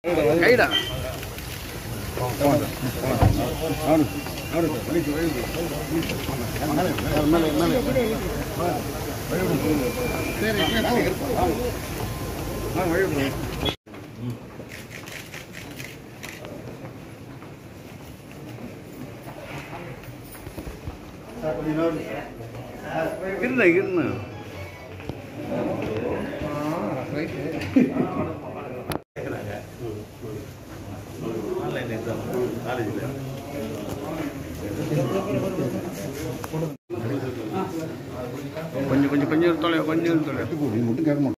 கைடா இருண்ணா இருண்ணா கொஞ்சம் கொஞ்சம் கொஞ்சம் தொலை கொஞ்சம் தொலை மட்டும் கேட்க மாட்டோம்